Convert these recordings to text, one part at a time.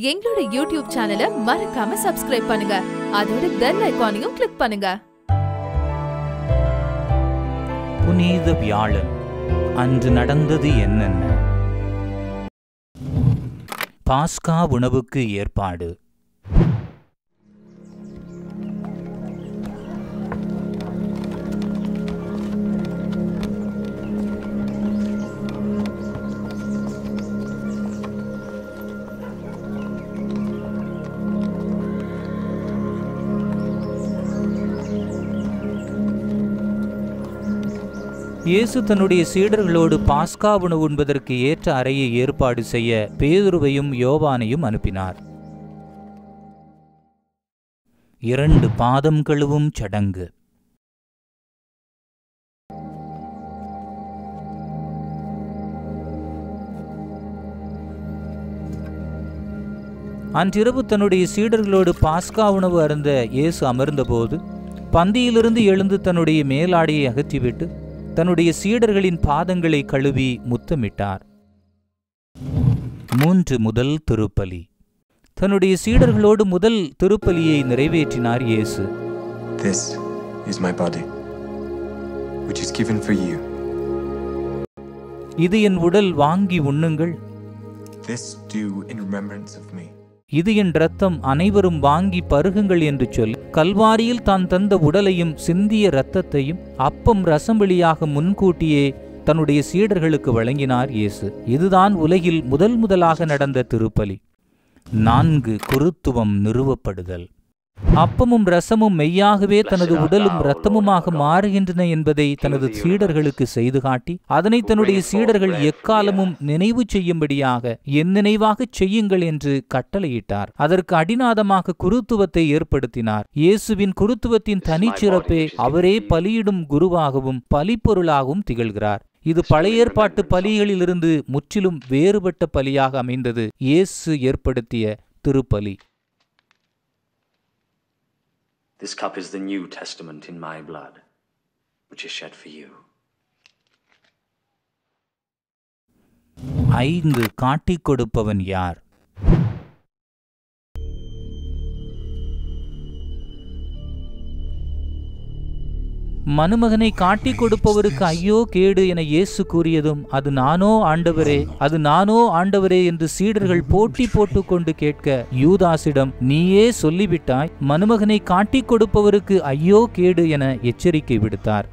எங்களோட யூடியூப் சேனலை மறக்காம சப்ஸ்கிரைப் பண்ணுங்க அதோட பெல் ஐகானையும் கிளிக் பண்ணுங்க புனித வியாழன் அன்று நடந்தது என்னென்ன பாஸ்கா உணவுக்கு ஏற்பாடு இயேசு தன்னுடைய சீடர்களோடு பாஸ்கா உணவு உண்பதற்கு ஏற்ற அறையை ஏற்பாடு செய்ய பேதுருவையும் யோவானையும் அனுப்பினார் இரண்டு பாதம் கழுவும் சடங்கு அன்றிரவு தன்னுடைய சீடர்களோடு பாஸ்கா உணவு அருந்த இயேசு அமர்ந்தபோது பந்தியிலிருந்து எழுந்து தன்னுடைய மேலாடையை அகற்றிவிட்டு தன்னுடைய சீடர்களின் பாதங்களை கழுவி முத்தமிட்டார் மூன்று முதல் திருப்பலி தன்னுடைய சீடர்களோடு முதல் திருப்பலியை நிறைவேற்றினார் இயேசு This is my body, which is given for you. இது என் உடல் வாங்கி உண்ணுங்கள் This do in remembrance of me. இது என் இரத்தம் அனைவரும் வாங்கி பருகுங்கள் என்று சொல்லி கல்வாரியில் தான் தந்த உடலையும் சிந்திய இரத்தத்தையும் அப்பம் ரசம்பலியாக முன்கூட்டியே தன்னுடைய சீடர்களுக்கு வழங்கினார் இயேசு இதுதான் உலகில் முதல் முதலாக நடந்த திருப்பலி நான்கு குருத்துவம் நிறுவப்படுதல் அப்பமும் ரசமும் மெய்யாகவே தனது உடலும் இரத்தமுமாக மாறுகின்றன என்பதை தனது சீடர்களுக்கு செய்து காட்டி அதனை தன்னுடைய சீடர்கள் எக்காலமும் நினைவு செய்யும்படியாக என் நினைவாகச் செய்யுங்கள் என்று கட்டளையிட்டார் அதற்கு அடிநாதமாக குருத்துவத்தை ஏற்படுத்தினார் இயேசுவின் குருத்துவத்தின் தனிச்சிறப்பே அவரே பலியிடும் குருவாகவும் பலிப்பொருளாகவும் திகழ்கிறார் இது பழைய ஏற்பாட்டு பலிகளிலிருந்து முற்றிலும் வேறுபட்ட பலியாக அமைந்தது இயேசு ஏற்படுத்திய திருப்பலி This cup is the New Testament in my blood, which is shed for you. ஐந்து காட்டிக் கொடுப்பவன் யார் மனுமகனை காட்டிக் கொடுப்பவருக்கு ஐயோ கேடு என இயேசு கூறியதும் அது நானோ ஆண்டவரே அது நானோ ஆண்டவரே என்று சீடர்கள் போட்டி போட்டுக்கொண்டு கேட்க யூதாசிடம் நீயே சொல்லிவிட்டாய் மனுமகனை காட்டிக் கொடுப்பவருக்கு ஐயோ கேடு என எச்சரிக்கை விடுத்தார்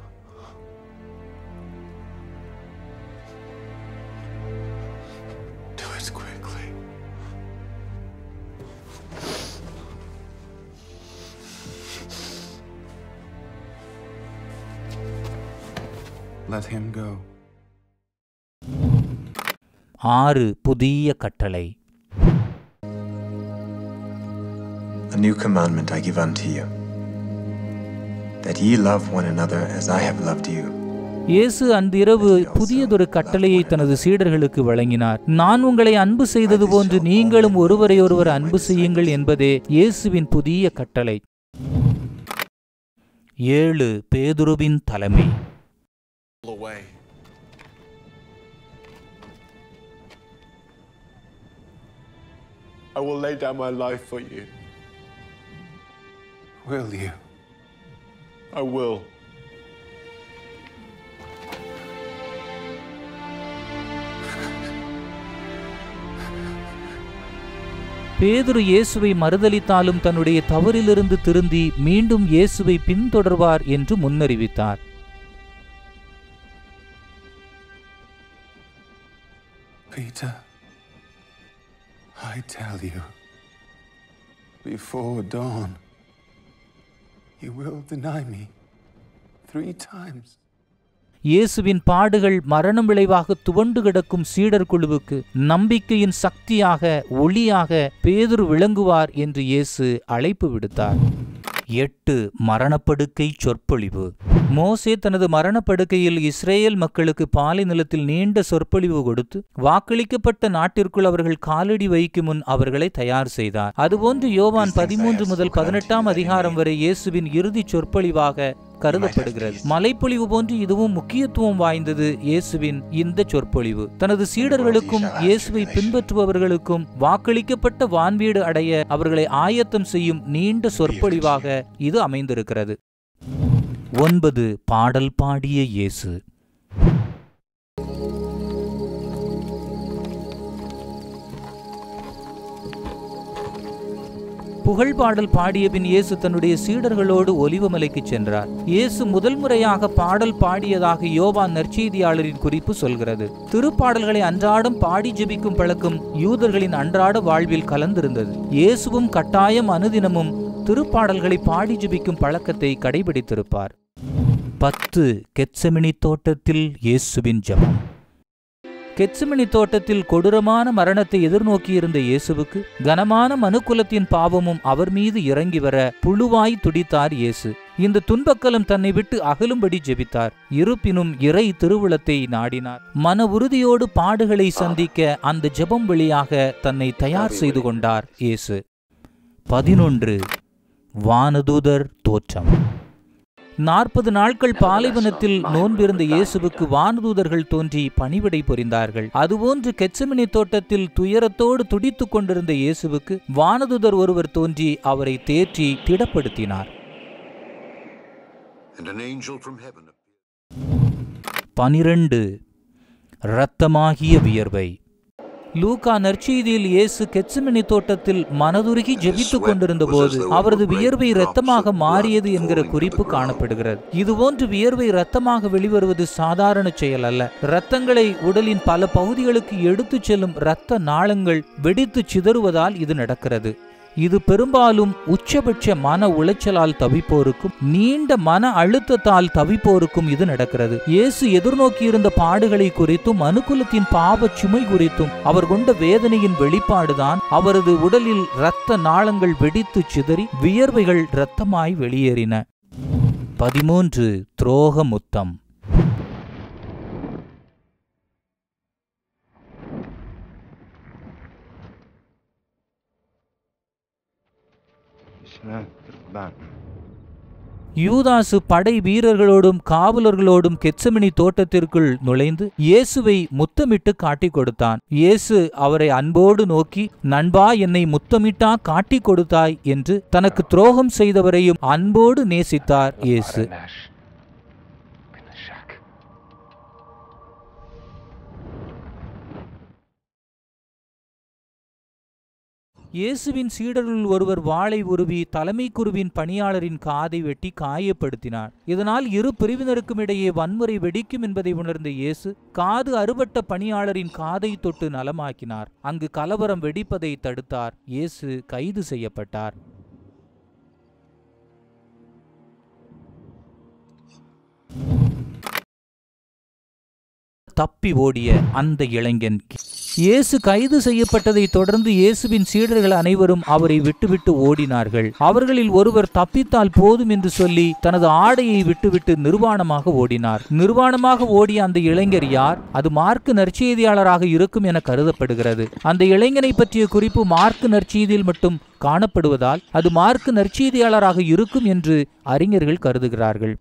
Do it quickly. Let him go. ஆறு புதிய கட்டளை A new commandment I give unto you that ye love one another as I have loved you. இயேசு அன்றிரவு புதியதொரு கட்டளையை தனது சீடர்களுக்கு வழங்கினார் நான் உங்களை அன்பு செய்தது போன்று நீங்களும் ஒருவரையொருவர் அன்பு செய்யுங்கள் என்பதே இயேசுவின் புதிய கட்டளை ஏழு பேதுருவின் தலைமை away. I will lay down my life for you. Will you? I will. பேதுரு இயேசுவை மறுதலித்தாலும் தன்னுடைய தவறிலிருந்து திருந்தி மீண்டும் இயேசுவை பின்தொடர்வார் என்று முன்னறிவித்தார் Peter, I tell you, before dawn, you will deny me three times. இயேசுவின் பாடுகள் மரணம் விளைவாக துவண்டு கிடக்கும் சீடர் குழுவுக்கு நம்பிக்கையின் சக்தியாக ஒளியாக பேதுரு விளங்குவார் என்று இயேசு அழைப்பு விடுத்தார் எட்டு மரணப்படுக்கை சொற்பொழிவு மோசே தனது மரணப்படுக்கையில் இஸ்ரேல் மக்களுக்கு பாலை நிலத்தில் நீண்ட சொற்பொழிவு கொடுத்து வாக்களிக்கப்பட்ட நாட்டிற்குள் அவர்கள் காலடி வைக்கும் முன் அவர்களை தயார் செய்தார் அதுபோன்று யோவான் பதிமூன்று முதல் பதினெட்டாம் அதிகாரம் வரை இயேசுவின் இறுதிச் சொற்பொழிவாக கருதப்படுகிறது மலைப்பொழிவு போன்று இதுவும் முக்கியத்துவம் வாய்ந்தது இயேசுவின் இந்த சொற்பொழிவு தனது சீடர்களுக்கும் இயேசுவை பின்பற்றுபவர்களுக்கும் வாக்களிக்கப்பட்ட வான்வீடு அடைய அவர்களை ஆயத்தம் செய்யும் நீண்ட சொற்பொழிவாக இது அமைந்திருக்கிறது ஒன்பது பாடல் பாடிய இயேசு புகழ் பாடல் பாடிய பின் இயேசு தன்னுடைய சீடர்களோடு ஒலிவமலைக்கு சென்றார் இயேசு முதல் முறையாக பாடல் பாடியதாக யோவான் நற்செய்தியாளரின் குறிப்பு சொல்கிறது திருப்பாடல்களை அன்றாடம் பாடி ஜெபிக்கும் பழக்கம் யூதர்களின் அன்றாட வாழ்வில் கலந்திருந்தது இயேசுவும் கட்டாயம் அனுதினமும் திருப்பாடல்களை பாடி ஜெபிக்கும் பழக்கத்தை கடைபிடித்திருப்பார் பத்து கெத்செமினி தோட்டத்தில் இயேசுவின் ஜெபம் கெட்சுமணி தோட்டத்தில் கொடூரமான மரணத்தை எதிர்நோக்கியிருந்த இயேசுவுக்கு கனமான மனுக்குலத்தின் பாவமும் அவர் மீது இறங்கி வர புழுவாய் துடித்தார் இயேசு இந்த துன்பக்கலம் தன்னை விட்டு அகலும்படி ஜெபித்தார் இருப்பினும் இறை திருவுளத்தை நாடினார் மன உறுதியோடு பாடுகளை சந்திக்க அந்த ஜெபம் வழியாக தன்னை தயார் செய்து கொண்டார் இயேசு பதினொன்று வானதூதர் தோற்றம் நாற்பது நாட்கள் பாலைவனத்தில் நோன்பிருந்த இயேசுவுக்கு வானதூதர்கள் தோன்றி பணிவிடை புரிந்தார்கள் அதுபோன்று கெச்சமினி தோட்டத்தில் துயரத்தோடு துடித்துக் கொண்டிருந்த இயேசுவுக்கு வானதூதர் ஒருவர் தோன்றி அவரை தேற்றி திடப்படுத்தினார் And an angel from heaven பனிரெண்டு இரத்தமாகிய வியர்வை லூகா நற்செய்தியில் இயேசு கெட்சுமினி தோட்டத்தில் மனதுருகி ஜெபித்துக் கொண்டிருந்த போது அவரது வியர்வை இரத்தமாக மாறியது என்கிற குறிப்பு காணப்படுகிறது இதுபோன்று வியர்வை இரத்தமாக வெளிவருவது சாதாரண செயல் அல்ல இரத்தங்களை உடலின் பல பகுதிகளுக்கு எடுத்துச் செல்லும் இரத்த நாளங்கள் வெடித்து சிதறுவதால் இது நடக்கிறது இது பெரும்பாலும் உச்சபட்ச மன உளைச்சலால் தவிப்போருக்கும் நீண்ட மன அழுத்தத்தால் தவிப்போருக்கும் இது நடக்கிறது இயேசு எதிர்நோக்கியிருந்த பாடுகளை குறித்தும் மனுக்குலத்தின் பாவச் சுமை குறித்தும் அவர் கொண்ட வேதனையின் வெளிப்பாடுதான் அவரது உடலில் இரத்த நாளங்கள் வெடித்து சிதறி வியர்வைகள் இரத்தமாய் வெளியேறின பதிமூன்று துரோக முத்தம் யூதாசு படை வீரர்களோடும் காவலர்களோடும் கெச்சமினி தோட்டத்திற்குள் நுழைந்து இயேசுவை முத்தமிட்டு காட்டிக் கொடுத்தான் இயேசு அவரை அன்போடு நோக்கி நண்பா என்னை முத்தமிட்டா காட்டிக் கொடுத்தாய் என்று தனக்கு துரோகம் செய்தவரையும் அன்போடு நேசித்தார் இயேசு இயேசுவின் சீடருள் ஒருவர் வாளை உருவி தலைமை குருவின் பணியாளரின் காதை வெட்டி காயப்படுத்தினார் இதனால் இரு பிரிவினருக்கும் இடையே வன்முறை வெடிக்கும் என்பதை உணர்ந்த இயேசு காது அறுபட்ட பணியாளரின் காதை தொட்டு நலமாக்கினார் அங்கு கலவரம் வெடிப்பதை தடுத்தார் இயேசு கைது செய்யப்பட்டார் தப்பி ஓடிய அந்த இளைஞன் இயேசு கைது செய்யப்பட்டதை தொடர்ந்து இயேசுவின் சீடர்கள் அனைவரும் அவரை விட்டுவிட்டு ஓடினார்கள் அவர்களில் ஒருவர் தப்பித்தால் போதும் என்று சொல்லி தனது ஆடையை விட்டுவிட்டு நிர்வாணமாக ஓடினார் நிர்வாணமாக ஓடிய அந்த இளைஞர் யார் அது மார்க்கு நற்செய்தியாளராக இருக்கும் என கருதப்படுகிறது அந்த இளைஞனை பற்றிய குறிப்பு மார்க்கு நற்செய்தியில் மட்டும் காணப்படுவதால் அது மார்க்கு நற்செய்தியாளராக இருக்கும் என்று அறிஞர்கள் கருதுகிறார்கள்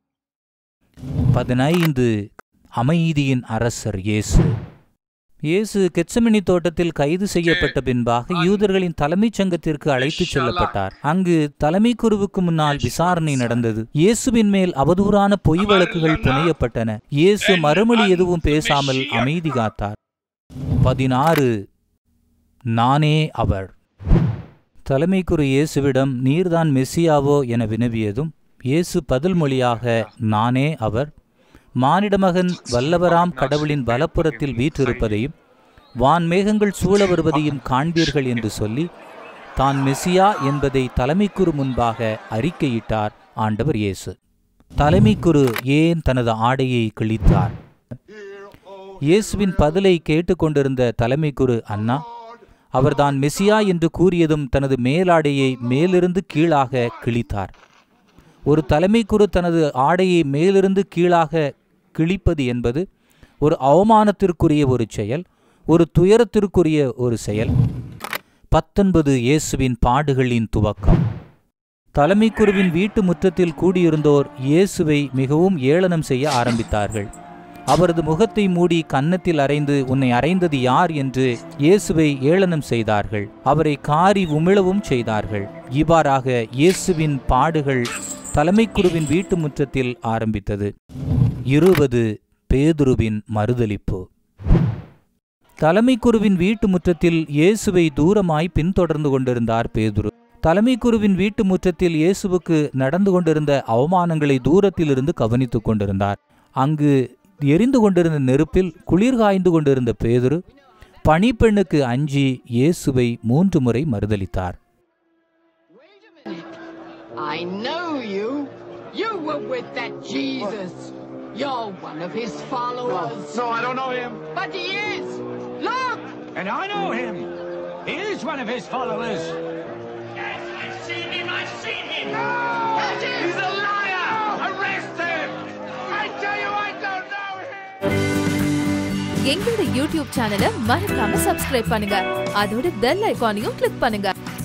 பதினைந்து அமைதியின் அரசர் இயேசு இயேசு கெச்சமினி தோட்டத்தில் கைது செய்யப்பட்ட பின்பாக யூதர்களின் தலைமைச் சங்கத்திற்கு அழைத்துச் செல்லப்பட்டார் அங்கு தலைமை குருவுக்கு முன்னால் விசாரணை நடந்தது இயேசுவின் மேல் அவதூறான பொய் வழக்குகள் புனையப்பட்டன இயேசு மறுமொழி எதுவும் பேசாமல் அமைதி காத்தார் பதினாறு நானே அவர் தலைமை குரு இயேசுவிடம் நீர்தான் மெஸ்ஸியாவோ என வினவியதும் இயேசு பதில் மொழியாக நானே அவர் மானிடமகன் வல்லவராம் கடவுளின் வலப்புறத்தில் வீற்றிருப்பதையும் வான் மேகங்கள் சூழ வருவதையும் காண்பீர்கள் என்று சொல்லி தான் மெசியா என்பதை தலைமைக்குரு முன்பாக அறிக்கையிட்டார் ஆண்டவர் இயேசு தலைமைக்குரு ஏன் தனது ஆடையை கிழித்தார் இயேசுவின் பதிலை கேட்டுக்கொண்டிருந்த தலைமைக்குரு அண்ணா அவர்தான் மெசியா என்று கூறியதும் தனது மேலாடையை மேலிருந்து கீழாக கிழித்தார் ஒரு தலைமைக்குரு தனது ஆடையை மேலிருந்து கீழாக கிழிப்பது என்பது ஒரு அவமானத்திற்குரிய ஒரு செயல் ஒரு துயரத்திற்குரிய ஒரு செயல் பத்தொன்பது இயேசுவின் பாடுகளின் துவக்கம் தலைமை குருவின் வீட்டு முற்றத்தில் கூடியிருந்தோர் இயேசுவை மிகவும் ஏளனம் செய்ய ஆரம்பித்தார்கள் அவரது முகத்தை மூடி கன்னத்தில் அறைந்து உன்னை அறைந்தது யார் என்று இயேசுவை ஏளனம் செய்தார்கள் அவரை காரி உமிழவும் செய்தார்கள் இவ்வாறாக இயேசுவின் பாடுகள் தலைமை குருவின் வீட்டு முற்றத்தில் ஆரம்பித்தது இருபது பேதுருவின் மறுதலிப்பு தலைமை குருவின் வீட்டு முற்றத்தில் இயேசுவை தூரமாய் பின்தொடர்ந்து கொண்டிருந்தார் பேதுரு தலைமை குருவின் வீட்டு முற்றத்தில் இயேசுவுக்கு நடந்து கொண்டிருந்த அவமானங்களை தூரத்திலிருந்து கவனித்துக் கொண்டிருந்தார் அங்கு எரிந்து கொண்டிருந்த நெருப்பில் குளிர் காய்ந்து கொண்டிருந்த பேதுரு பணிப்பெண்ணுக்கு அஞ்சி இயேசுவை மூன்று முறை மறுதலித்தார் I know you. You were with that Jesus. You're one of his followers. No, I don't know him. But he is. Look! And I know him. He is one of his followers. Yes, I've seen him. I've seen him. He's a liar! Arrest him! I tell you, I don't know him! எங்களோட YouTube சேனலை மறக்காம subscribe பண்ணுங்க அதோட bell ஐகானையும் click பண்ணுங்க